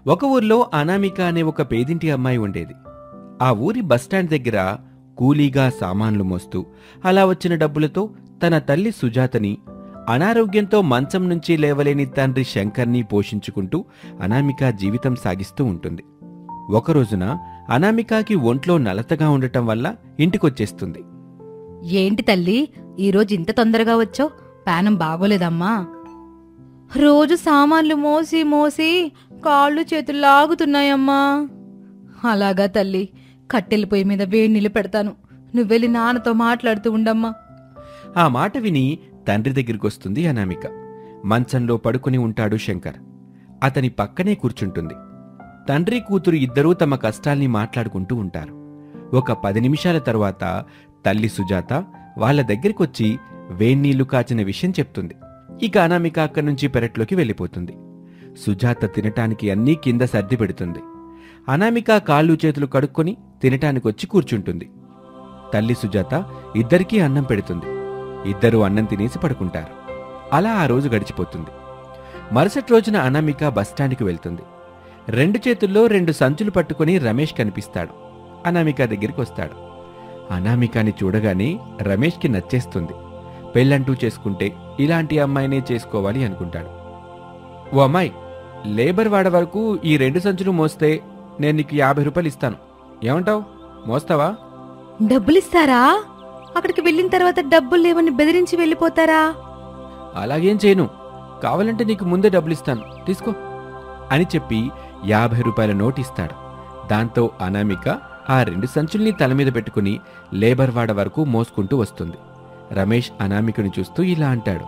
ఒక ఊర్లో అనామిక అనే ఒక పేదింటి అమ్మాయి ఉండేది ఆ ఊరి బస్టాండ్ దగ్గర కూలీగా సామాన్లు మోస్తూ అలా వచ్చిన డబ్బులతో తన తల్లి సుజాతని అనారోగ్యంతో మంచం నుంచి లేవలేని తండ్రి శంకర్ని పోషించుకుంటూ అనామిక జీవితం సాగిస్తూ ఉంటుంది ఒక రోజున అనామికకి ఒంట్లో నలతగా ఉండటం వల్ల ఇంటికొచ్చేస్తుంది ఏంటి తల్లి ఈరోజు ఇంత తొందరగా వచ్చావు పానం బాగోలేదమ్మా రోజు సామాన్లు మోసి మోసి కాళ్ళు చేతులు లాగుతున్నాయమ్మా అలాగా తల్లి కట్టెల పొయ్యి మీద వేడి నీళ్ళు పెడతాను నువ్వెళ్ళి నాన్నతో మాట్లాడుతూ ఉండమ్మా ఆ మాట విని తండ్రి దగ్గరికొస్తుంది అనామిక మంచంలో పడుకుని ఉంటాడు శంకర్ అతని పక్కనే కూర్చుంటుంది తండ్రి కూతురు ఇద్దరూ తమ కష్టాల్ని మాట్లాడుకుంటూ ఉంటారు ఒక పది నిమిషాల తరువాత తల్లి సుజాత వాళ్ళ దగ్గరికొచ్చి వేన్నీళ్లు కాచిన విషయం చెప్తుంది ఇక అనామిక అక్కడి నుంచి పెరట్లోకి వెళ్ళిపోతుంది సుజాత తినటానికి అన్నీ కింద సర్ది పెడుతుంది అనామిక కాళ్ళు చేతులు కడుక్కొని తినటానికొచ్చి కూర్చుంటుంది తల్లి సుజాత ఇద్దరికీ అన్నం పెడుతుంది ఇద్దరూ అన్నం తినేసి పడుకుంటారు అలా ఆ రోజు గడిచిపోతుంది మరుసటి రోజున అనామిక బస్టాండ్కి వెళ్తుంది రెండు చేతుల్లో రెండు సంచులు పట్టుకొని రమేష్ కనిపిస్తాడు అనామిక దగ్గరికి వస్తాడు అనామికాని చూడగానే రమేష్కి నచ్చేస్తుంది పెళ్ళంటూ చేసుకుంటే ఇలాంటి అమ్మాయినే చేసుకోవాలి అనుకుంటాడు ఓ అమ్మాయి లేబర్ వాడ వరకు ఈ రెండు సంచులు మోస్తే నేను నీకు యాభై రూపాయలు ఇస్తాను ఏమంటావు మోస్తావా డబ్బులిస్తారా అక్కడికి వెళ్ళిన తర్వాత డబ్బులు లేవని బెదిరించి వెళ్ళిపోతారా అలాగేం చేయను కావాలంటే నీకు ముందే డబ్బులు ఇస్తాను తీసుకో అని చెప్పి యాభై రూపాయల నోటు ఇస్తాడు దాంతో అనామిక ఆ రెండు సంచుల్ని తల మీద పెట్టుకుని లేబర్ వాడ వరకు మోసుకుంటూ వస్తుంది రమేష్ అనామికను చూస్తూ ఇలా అంటాడు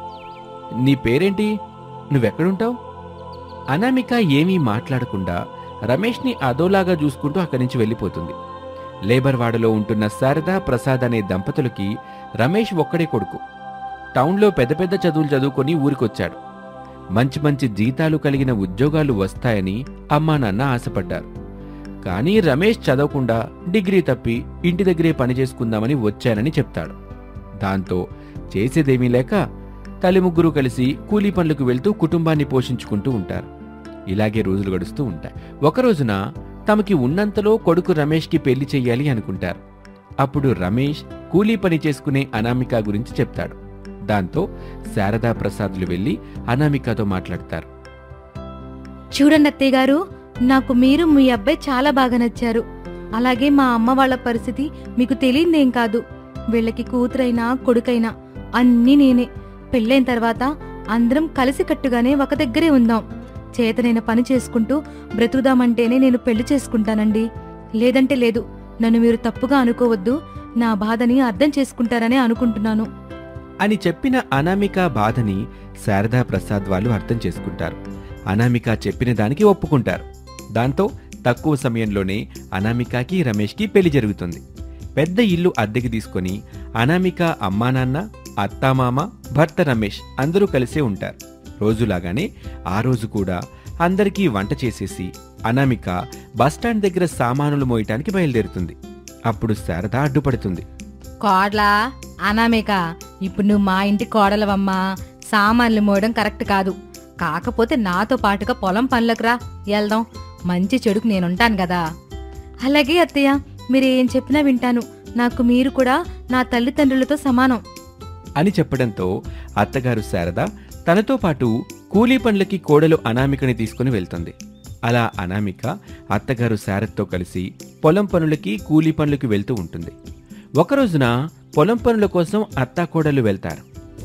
నీ పేరేంటి నువ్వెక్కడుంటావు అనామిక ఏమీ మాట్లాడకుండా రమేష్ని అదోలాగా చూసుకుంటూ అక్కడి నుంచి వెళ్ళిపోతుంది లేబర్ వాడలో ఉంటున్న శారదా ప్రసాద్ అనే దంపతులకి రమేష్ ఒక్కడే కొడుకు టౌన్లో పెద్ద పెద్ద చదువులు చదువుకొని ఊరికొచ్చాడు మంచి మంచి జీతాలు కలిగిన ఉద్యోగాలు వస్తాయని అమ్మా నాన్న ఆశపడ్డారు కానీ రమేష్ చదవకుండా డిగ్రీ తప్పి ఇంటి దగ్గరే పని చేసుకుందామని వచ్చానని చెప్తాడు దాంతో చేసేదేమీ లేక తల్లి ముగ్గురు కలిసి కూలీ పనులకు వెళ్తూ కుటుంబాన్ని పోషించుకుంటూ ఉంటారు ఇలాగే రోజులు గడుస్తూ ఉంటాయి ఒక రోజున తమకి ఉన్నంతలో కొడుకు రమేష్కి పెళ్లి చెయ్యాలి అనుకుంటారు అప్పుడు రమేష్ కూలీ పని చేసుకునే అనామిక గురించి చెప్తాడు దాంతో శారదా ప్రసాద్లు వెళ్లి అనామికతో మాట్లాడతారు చూడండి అత్తయ్య గారు నాకు మీరు మీ అబ్బాయి చాలా బాగా నచ్చారు అలాగే మా అమ్మ వాళ్ళ పరిస్థితి మీకు తెలియందేం కాదు వీళ్ళకి కూతురైనా కొడుకైనా అన్నీ నేనే పెళ్ళైన తర్వాత అందరం కలిసికట్టుగానే ఒక దగ్గరే ఉందాం చేతనైన పని చేసుకుంటూ బ్రతుకుదామంటేనే నేను పెళ్లి చేసుకుంటానండి లేదంటే లేదు నన్ను మీరు తప్పుగా అనుకోవద్దు నా బాధని అర్థం చేసుకుంటారనే అనుకుంటున్నాను అని చెప్పిన అనామిక బాధని శారదా ప్రసాద్ వాళ్ళు అర్థం చేసుకుంటారు అనామిక చెప్పిన దానికి ఒప్పుకుంటారు దాంతో తక్కువ సమయంలోనే అనామికకి రమేష్కి పెళ్లి జరుగుతుంది పెద్ద ఇల్లు అద్దెకి తీసుకొని అనామిక అమ్మా నాన్న అత్తామామ భర్త రమేష్ అందరూ కలిసే ఉంటారు రోజులాగానే ఆ రోజు కూడా అందరికీ వంట చేసేసి అనామిక బస్టాండ్ దగ్గర సామానులు మోయటానికి బయలుదేరుతుంది అప్పుడు శారద అడ్డుపడుతుంది కోడలా అనామేక ఇప్పుడు నువ్వు మా ఇంటి కోడలవమ్మా సామాన్లు మోయడం కరెక్ట్ కాదు కాకపోతే నాతో పాటుగా పొలం పనులకురా వెళ్దాం మంచి చెడుకు నేనుంటాను కదా అలాగే అత్తయ్య మీరేం చెప్పినా వింటాను నాకు మీరు కూడా నా తల్లిదండ్రులతో సమానం అని చెప్పడంతో అత్తగారు శారద తనతో పాటు కూలీ పనులకి కోడలు అనామికని తీసుకుని వెళ్తుంది అలా అనామిక అత్తగారు శారదతో కలిసి పొలం పనులకి కూలీ పనులకి వెళ్తూ ఉంటుంది ఒక రోజున పొలం పనుల కోసం అత్తా కోడలు వెళ్తారు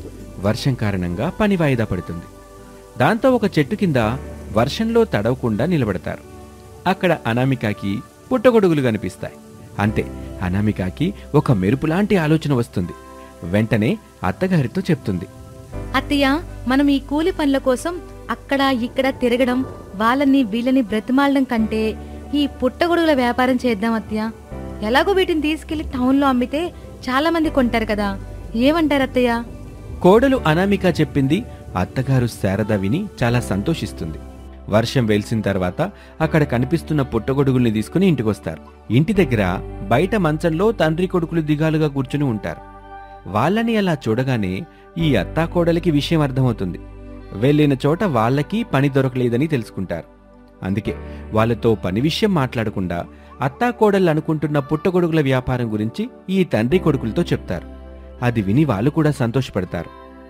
వర్షం కారణంగా పని వాయిదా పడుతుంది దాంతో ఒక చెట్టు కింద వర్షంలో తడవకుండా నిలబడతారు అక్కడ అనామికకి పుట్టగొడుగులు కనిపిస్తాయి అంతే అనామికకి ఒక మెరుపులాంటి ఆలోచన వస్తుంది వెంటనే అత్తగారితో చెప్తుంది అత్తయ్య మనం ఈ కూలి పనుల కోసం అక్కడ ఇక్కడ తిరగడం వాళ్ళని వీళ్ళని బ్రతిమాలడం కంటే ఈ పుట్టగొడుగుల వ్యాపారం చేద్దాం అత్తయ్య ఎలాగో వీటిని తీసుకెళ్లి టౌన్లో అమ్మితే చాలా మంది కొంటారు కదా ఏమంటారు అత్తయ్య కోడలు అనామిక చెప్పింది అత్తగారు శారద విని చాలా సంతోషిస్తుంది వర్షం వెలిసిన తర్వాత అక్కడ కనిపిస్తున్న పుట్టగొడుగుల్ని తీసుకుని ఇంటికొస్తారు ఇంటి దగ్గర బయట మంచంలో తండ్రి కొడుకులు దిగాలుగా కూర్చుని ఉంటారు వాళ్ళని అలా చూడగానే ఈ అత్తాకోడలికి విషయం అర్థమవుతుంది వెళ్ళిన చోట వాళ్ళకి పని దొరకలేదని తెలుసుకుంటారు అందుకే వాళ్ళతో పని విషయం మాట్లాడకుండా అత్తాకోడళ్ళు అనుకుంటున్న పుట్టగొడుగుల వ్యాపారం గురించి ఈ తండ్రి కొడుకులతో చెప్తారు అది విని వాళ్ళు కూడా సంతోషపడతారు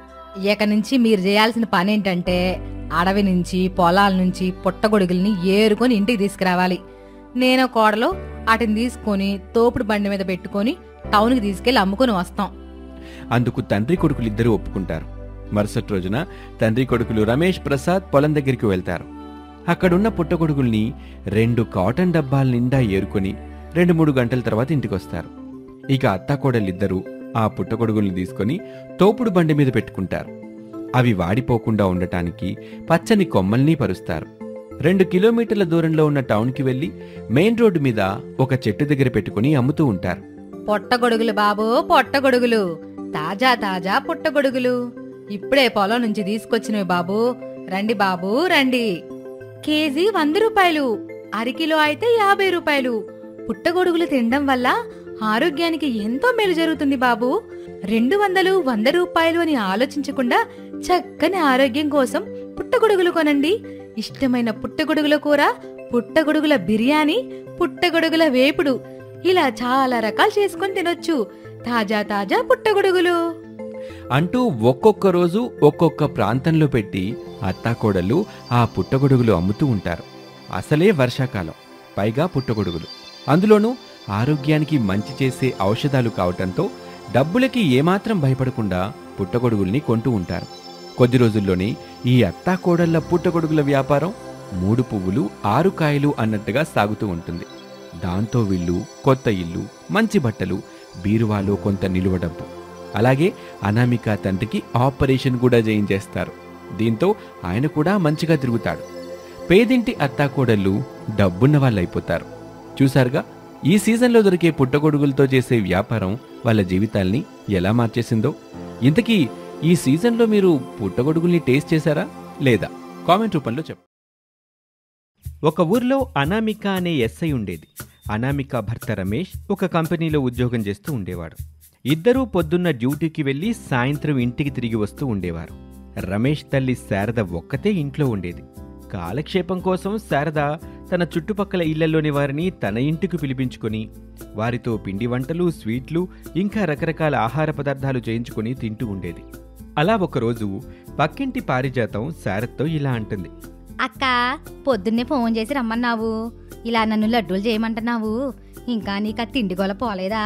ఇక నుంచి మీరు చేయాల్సిన పని ఏంటంటే అడవి నుంచి పొలాల నుంచి పుట్టగొడుగుల్ని ఏరుకొని ఇంటికి తీసుకురావాలి నేను కోడలు వాటిని తీసుకొని తోపుడు బండి మీద పెట్టుకొని టౌన్కి తీసుకెళ్లి అమ్ముకొని వస్తాం అందుకు తండ్రి కొడుకులిద్దరూ ఒప్పుకుంటారు మరుసటి రోజున తండ్రి కొడుకులు రమేష్ ప్రసాద్ పొలం దగ్గరికి వెళ్తారు అక్కడున్న పుట్టగొడుగుల్ని రెండు కాటన్ డబ్బాల నిండా ఏరుకొని రెండు మూడు గంటల తర్వాత ఇంటికొస్తారు ఇక అత్తాకోడలిద్దరూ ఆ పుట్టగొడుగుల్ని తీసుకొని తోపుడు బండి మీద పెట్టుకుంటారు అవి వాడిపోకుండా ఉండటానికి పచ్చని కొమ్మల్ని పరుస్తారు రెండు కిలోమీటర్ల దూరంలో ఉన్న టౌన్కి వెళ్లి మెయిన్ రోడ్డు మీద ఒక చెట్టు దగ్గర పెట్టుకుని అమ్ముతూ ఉంటారు పొట్టగొడుగులు బాబు పొట్టగొడుగులు తాజా తాజా పుట్టగొడుగులు ఇప్పుడే పొలం నుంచి తీసుకొచ్చినవి బాబు రండి బాబు రండి కేజీ వంద రూపాయలు అరకిలో అయితే యాభై రూపాయలు పుట్టగొడుగులు తినడం వల్ల ఆరోగ్యానికి ఎంతో మేలు జరుగుతుంది బాబు రెండు వందలు వంద రూపాయలు అని ఆలోచించకుండా చక్కని ఆరోగ్యం కోసం పుట్టగొడుగులు కొనండి ఇష్టమైన పుట్టగొడుగుల కూర పుట్టగొడుగుల బిర్యానీ పుట్టగొడుగుల వేపుడు ఇలా చాలా రకాలు చేసుకొని తినొచ్చు తాజా తాజా పుట్టగొడుగులు అంటూ ఒక్కొక్క రోజు ఒక్కొక్క ప్రాంతంలో పెట్టి అత్తాకోడళ్ళు ఆ పుట్టగొడుగులు అమ్ముతూ ఉంటారు అసలే వర్షాకాలం పైగా పుట్టగొడుగులు అందులోనూ ఆరోగ్యానికి మంచి చేసే ఔషధాలు కావటంతో డబ్బులకి ఏమాత్రం భయపడకుండా పుట్టగొడుగుల్ని కొంటూ ఉంటారు కొద్ది రోజుల్లోనే ఈ అత్తాకోడళ్ల పుట్టగొడుగుల వ్యాపారం మూడు పువ్వులు ఆరు కాయలు అన్నట్టుగా సాగుతూ ఉంటుంది దాంతో వీళ్ళు కొత్త ఇల్లు మంచి బట్టలు బీరువాలో కొంత నిలువ డబ్బు అలాగే అనామిక తండ్రికి ఆపరేషన్ కూడా చేయించేస్తారు దీంతో ఆయన కూడా మంచిగా తిరుగుతాడు పేదింటి అత్తాకోడళ్ళు డబ్బున్న వాళ్ళైపోతారు చూసారుగా ఈ సీజన్లో దొరికే పుట్టగొడుగులతో చేసే వ్యాపారం వాళ్ళ జీవితాల్ని ఎలా మార్చేసిందో ఇంతకీ ఈ సీజన్లో మీరు పుట్టగొడుగుల్ని టేస్ట్ చేశారా లేదా కామెంట్ రూపంలో చెప్పు ఒక ఊర్లో అనామిక అనే ఎస్ఐ ఉండేది అనామిక భర్త రమేష్ ఒక కంపెనీలో ఉద్యోగం చేస్తూ ఉండేవాడు ఇద్దరూ పొద్దున్న డ్యూటీకి వెళ్లి సాయంత్రం ఇంటికి తిరిగి వస్తూ ఉండేవారు రమేష్ తల్లి శారద ఒక్కతే ఇంట్లో ఉండేది కాలక్షేపం కోసం శారద తన చుట్టుపక్కల ఇళ్లలోని వారిని తన ఇంటికి పిలిపించుకొని వారితో పిండి వంటలు స్వీట్లు ఇంకా రకరకాల ఆహార పదార్థాలు చేయించుకొని తింటూ ఉండేది అలా ఒకరోజు పక్కింటి పారిజాతం శారద్తో ఇలా అంటుంది అక్క పొద్దున్నే ఫోన్ చేసి రమ్మన్నావు ఇలా నన్ను లడ్డూలు చేయమంటున్నావు ఇంకా నీకు ఆ తిండి గొల పోలేదా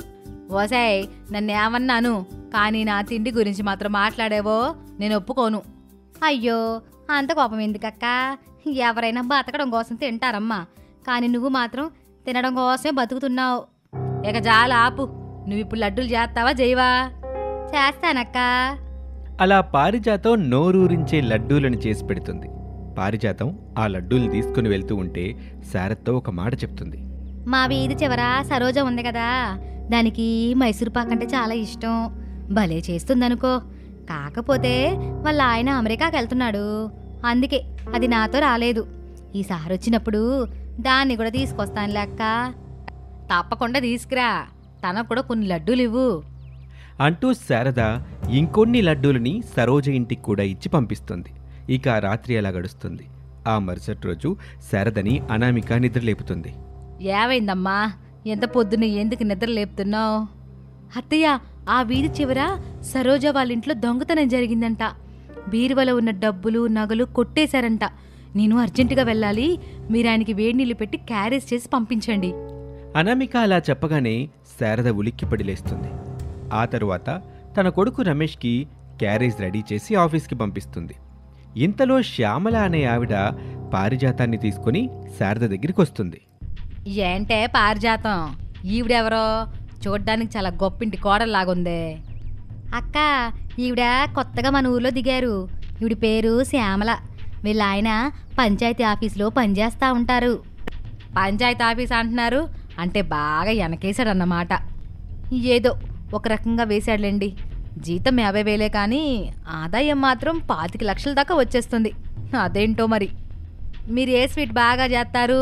ఓసాయ్ నన్నేమన్నాను కానీ నా తిండి గురించి మాత్రం మాట్లాడేవో నేను ఒప్పుకోను అయ్యో అంత కోపం ఎందుకక్క ఎవరైనా బతకడం కోసం తింటారమ్మా కానీ నువ్వు మాత్రం తినడం కోసమే బతుకుతున్నావు ఇక జాల ఆపు నువ్వు ఇప్పుడు లడ్డూలు చేస్తావా చేయవా చేస్తానక్క అలా పారిజాతం నోరూరించే లడ్డూలను చేసి పెడుతుంది పారిజాతం ఆ లడ్డూలు తీసుకుని వెళ్తూ ఉంటే శారత్తో ఒక మాట చెప్తుంది మా వీధి చివర సరోజ ఉంది కదా దానికి మైసూర్ పాక్ అంటే చాలా ఇష్టం భలే చేస్తుందనుకో కాకపోతే వాళ్ళ ఆయన అమెరికాకి వెళ్తున్నాడు అందుకే అది నాతో రాలేదు ఈసారి వచ్చినప్పుడు దాన్ని కూడా తీసుకొస్తాను లెక్క తప్పకుండా తీసుకురా తనకు కూడా కొన్ని లడ్డూలు ఇవ్వు అంటూ శారద ఇంకొన్ని లడ్డూలని సరోజ ఇంటికి కూడా ఇచ్చి పంపిస్తుంది ఇక ఆ రాత్రి అలా గడుస్తుంది ఆ మరుసటి రోజు శారదని అనామిక నిద్రలేపుతుంది ఏమైందమ్మా ఎంత పొద్దున్న ఎందుకు నిద్ర లేపుతున్నావు అత్తయ్య ఆ వీధి చివర సరోజ వాళ్ళ ఇంట్లో దొంగతనం జరిగిందంట బీరువలో ఉన్న డబ్బులు నగలు కొట్టేశారంట నేను అర్జెంటుగా వెళ్ళాలి మీరు ఆయనకి వేడి నీళ్ళు పెట్టి క్యారేజ్ చేసి పంపించండి అనామిక అలా చెప్పగానే శారద ఉలిక్కిపడి లేస్తుంది ఆ తరువాత తన కొడుకు రమేష్కి క్యారేజ్ రెడీ చేసి ఆఫీస్కి పంపిస్తుంది ఇంతలో శ్యామల అనే ఆవిడ పారిజాతాన్ని తీసుకుని శారద దగ్గరికి వస్తుంది ఏంటే పారిజాతం ఈవిడెవరో చూడ్డానికి చాలా గొప్పింటి కోడల్లాగుందే అక్క ఈవిడ కొత్తగా మన ఊర్లో దిగారు ఈవిడ పేరు శ్యామల వీళ్ళ ఆయన పంచాయతీ ఆఫీసులో పనిచేస్తా ఉంటారు పంచాయతీ ఆఫీస్ అంటున్నారు అంటే బాగా వెనకేశాడన్నమాట ఏదో ఒక రకంగా వేశాడులేండి జీతం యాభై వేలే కానీ ఆదాయం మాత్రం పాతిక లక్షల దాకా వచ్చేస్తుంది అదేంటో మరి మీరు ఏ స్వీట్ బాగా చేస్తారు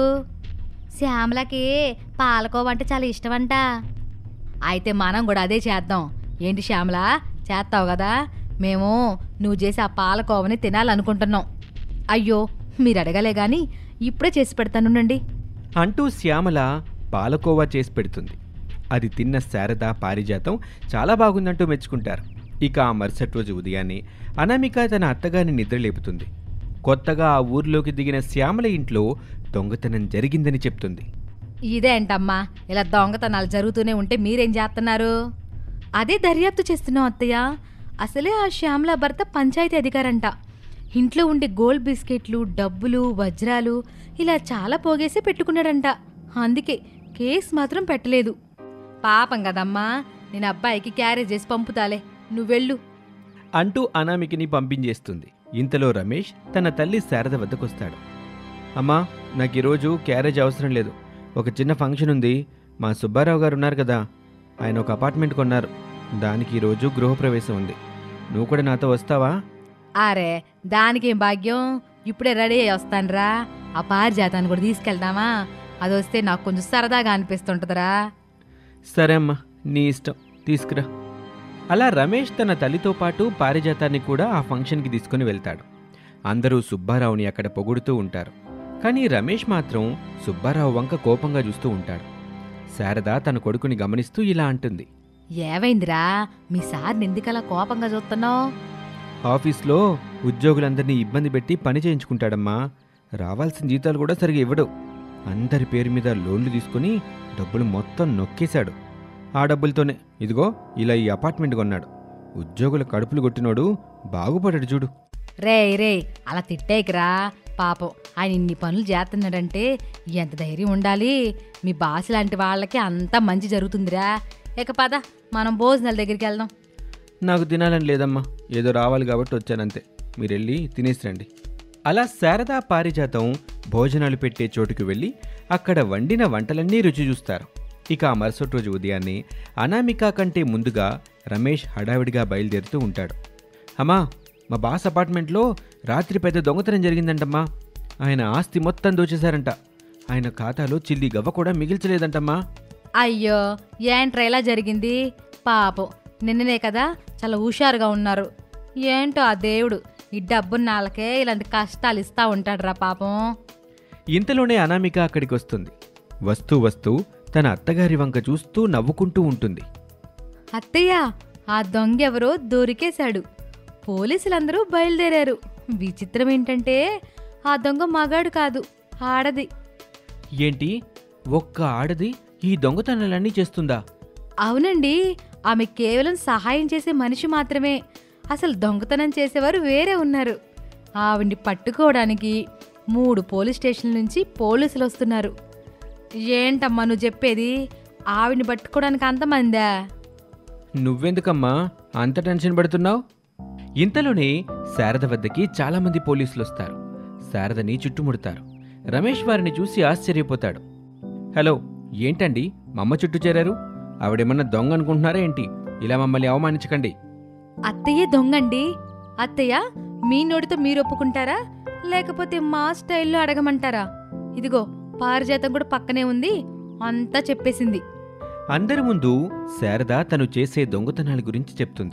శ్యామలకి పాలకోవ అంటే చాలా ఇష్టమంట అయితే మనం కూడా అదే చేద్దాం ఏంటి శ్యామల చేస్తావు కదా మేము నువ్వు చేసి ఆ పాలకోవని తినాలనుకుంటున్నాం అయ్యో మీరు అడగలే గాని ఇప్పుడే చేసి పెడతానుండండి అంటూ శ్యామల పాలకోవా చేసి పెడుతుంది అది తిన్న శారద పారిజాతం చాలా బాగుందంటూ మెచ్చుకుంటారు ఇక ఆ మరుసటి రోజు ఉదయాన్నే అనామిక తన అత్తగారిని నిద్రలేపుతుంది కొత్తగా ఆ ఊర్లోకి దిగిన శ్యామల ఇంట్లో దొంగతనం జరిగిందని చెప్తుంది ఇదేంటమ్మా ఇలా దొంగతనాలు జరుగుతూనే ఉంటే మీరేం చేస్తున్నారు అదే దర్యాప్తు చేస్తున్నాం అత్తయ్య అసలే ఆ శ్యామల భర్త పంచాయతీ అధికారంట ఇంట్లో ఉండే గోల్డ్ బిస్కెట్లు డబ్బులు వజ్రాలు ఇలా చాలా పోగేసి పెట్టుకున్నాడంట అందుకే కేసు మాత్రం పెట్టలేదు పాపం కదమ్మా నేను అబ్బాయికి క్యారేజ్ చేసి పంపుతాలే నువ్వెళ్ళు అంటూ అనామికని పంపించేస్తుంది ఇంతలో రమేష్ తన తల్లి శారద వద్దకొస్తాడు అమ్మా నాకు ఈరోజు క్యారేజ్ అవసరం లేదు ఒక చిన్న ఫంక్షన్ ఉంది మా సుబ్బారావు గారు ఉన్నారు కదా ఆయన ఒక అపార్ట్మెంట్ కొన్నారు దానికి ఈరోజు గృహప్రవేశం ఉంది నువ్వు కూడా నాతో వస్తావా అరే దానికేం భాగ్యం ఇప్పుడే రెడీ అయ్యి వస్తానురా ఆ పారిజాతాన్ని కూడా తీసుకెళ్దామా అది వస్తే నాకు కొంచెం సరదాగా అనిపిస్తుంటుందిరా సరే అమ్మా నీ ఇష్టం తీసుకురా అలా రమేష్ తన తల్లితో పాటు పారిజాతాన్ని కూడా ఆ ఫంక్షన్కి తీసుకుని వెళ్తాడు అందరూ సుబ్బారావుని అక్కడ పొగుడుతూ ఉంటారు కానీ రమేష్ మాత్రం సుబ్బారావు వంక కోపంగా చూస్తూ ఉంటాడు శారద తన కొడుకుని గమనిస్తూ ఇలా అంటుంది ఏవైందిరా మీ సార్ని ఎందుకలా కోపంగా చూస్తున్నావు ఆఫీస్లో ఉద్యోగులందరినీ ఇబ్బంది పెట్టి పని చేయించుకుంటాడమ్మా రావాల్సిన జీతాలు కూడా సరిగా ఇవ్వడు అందరి పేరు మీద లోన్లు తీసుకుని డబ్బులు మొత్తం నొక్కేశాడు ఆ డబ్బులతోనే ఇదిగో ఇలా ఈ అపార్ట్మెంట్ కొన్నాడు ఉద్యోగుల కడుపులు కొట్టినోడు బాగుపడాడు చూడు రేయ్ రేయ్ అలా తిట్టేకిరా పాపం ఆయన ఇన్ని పనులు చేస్తున్నాడంటే ఎంత ధైర్యం ఉండాలి మీ బాస్ లాంటి వాళ్ళకి అంతా మంచి జరుగుతుందిరా ఇక పద మనం భోజనాల దగ్గరికి వెళ్దాం నాకు తినాలని లేదమ్మా ఏదో రావాలి కాబట్టి వచ్చానంతే మీరెళ్ళి తినేసిరండి అలా శారదా పారిజాతం భోజనాలు పెట్టే చోటుకు వెళ్ళి అక్కడ వండిన వంటలన్నీ రుచి చూస్తారు ఇక ఆ మరుసటి రోజు ఉదయాన్నే అనామిక కంటే ముందుగా రమేష్ హడావిడిగా బయలుదేరుతూ ఉంటాడు అమ్మా మా బాస్ అపార్ట్మెంట్లో రాత్రి పెద్ద దొంగతనం జరిగిందంటమ్మా ఆయన ఆస్తి మొత్తం దోచేశారంట ఆయన ఖాతాలో చిల్లి గవ్వ కూడా మిగిల్చలేదంటమ్మా అయ్యో ఏంట్రా ఇలా జరిగింది పాపం నిన్ననే కదా చాలా హుషారుగా ఉన్నారు ఏంటో ఆ దేవుడు ఈ డబ్బున్న వాళ్ళకే ఇలాంటి కష్టాలు ఇస్తా ఉంటాడురా పాపం ఇంతలోనే అనామిక అక్కడికి వస్తుంది వస్తూ వస్తూ తన అత్తగారి వంక చూస్తూ నవ్వుకుంటూ ఉంటుంది అత్తయ్య ఆ దొంగ ఎవరో దొరికేశాడు పోలీసులందరూ బయలుదేరారు విచిత్రం ఏంటంటే ఆ దొంగ మగాడు కాదు ఆడది ఏంటి ఒక్క ఆడది ఈ దొంగతనాలన్నీ చేస్తుందా అవునండి ఆమె కేవలం సహాయం చేసే మనిషి మాత్రమే అసలు దొంగతనం చేసేవారు వేరే ఉన్నారు ఆవిడ్ని పట్టుకోవడానికి మూడు పోలీస్ స్టేషన్ల నుంచి పోలీసులు వస్తున్నారు ఏంటమ్మా నువ్వు చెప్పేది ఆవిడ్ని పట్టుకోవడానికి అంతమందా నువ్వెందుకమ్మా అంత టెన్షన్ పడుతున్నావు ఇంతలోనే శారద వద్దకి చాలామంది పోలీసులు వస్తారు శారదని చుట్టుముడతారు రమేష్ వారిని చూసి ఆశ్చర్యపోతాడు హలో ఏంటండి మమ్మ చుట్టూ చేరారు ఆవిడేమన్నా దొంగ అనుకుంటున్నారా ఏంటి ఇలా మమ్మల్ని అవమానించకండి అత్తయ్య దొంగండి అత్తయ్య మీ నోటితో మీరు ఒప్పుకుంటారా లేకపోతే మా స్టైల్లో అడగమంటారా ఇదిగో పారిజాతం కూడా పక్కనే ఉంది అంతా చెప్పేసింది అందరి ముందు శారద తను చేసే దొంగతనాల గురించి చెప్తుంది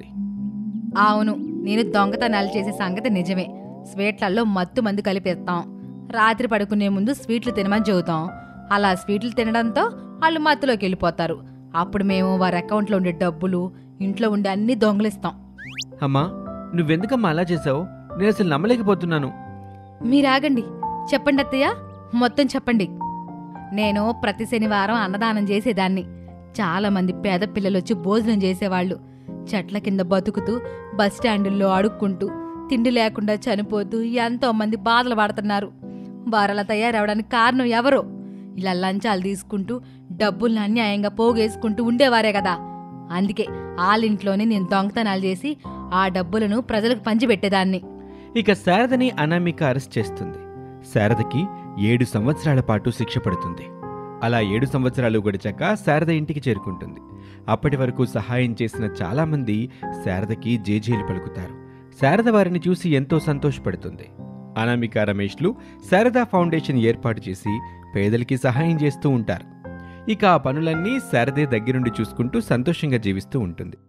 అవును నేను దొంగతనాలు చేసే సంగతి నిజమే స్వీట్లలో మత్తు మందు కలిపేస్తాం రాత్రి పడుకునే ముందు స్వీట్లు తినమని చెబుతాం అలా స్వీట్లు తినడంతో వాళ్ళు మత్తులోకి వెళ్ళిపోతారు అప్పుడు మేము వారి అకౌంట్లో ఉండే డబ్బులు ఇంట్లో ఉండే అన్ని దొంగలిస్తాం అమ్మా నువ్వెందుకమ్మా అలా చేసావు నేను అసలు నమ్మలేకపోతున్నాను మీరాగండి చెప్పండి అత్తయ్య మొత్తం చెప్పండి నేను ప్రతి శనివారం అన్నదానం చేసేదాన్ని చాలా మంది పేద పిల్లలు వచ్చి భోజనం చేసేవాళ్ళు చెట్ల కింద బతుకుతూ బస్ స్టాండుల్లో అడుక్కుంటూ తిండి లేకుండా చనిపోతూ ఎంతో మంది బాధలు పడుతున్నారు వారలా తయారవడానికి కారణం ఎవరో ఇలా లంచాలు తీసుకుంటూ డబ్బుల్ని అన్యాయంగా పోగేసుకుంటూ ఉండేవారే కదా అందుకే వాళ్ళింట్లోనే నేను దొంగతనాలు చేసి ఆ డబ్బులను ప్రజలకు పంచిపెట్టేదాన్ని ఇక శారదని అనామిక అరెస్ట్ చేస్తుంది శారదకి ఏడు సంవత్సరాల పాటు శిక్ష పడుతుంది అలా ఏడు సంవత్సరాలు గడిచాక శారద ఇంటికి చేరుకుంటుంది అప్పటి వరకు సహాయం చేసిన చాలామంది శారదకి జేజేలు పలుకుతారు శారద వారిని చూసి ఎంతో సంతోషపడుతుంది అనామిక రమేష్లు శారదా ఫౌండేషన్ ఏర్పాటు చేసి పేదలకి సహాయం చేస్తూ ఉంటారు ఇక ఆ పనులన్నీ శారదే దగ్గరుండి చూసుకుంటూ సంతోషంగా జీవిస్తూ ఉంటుంది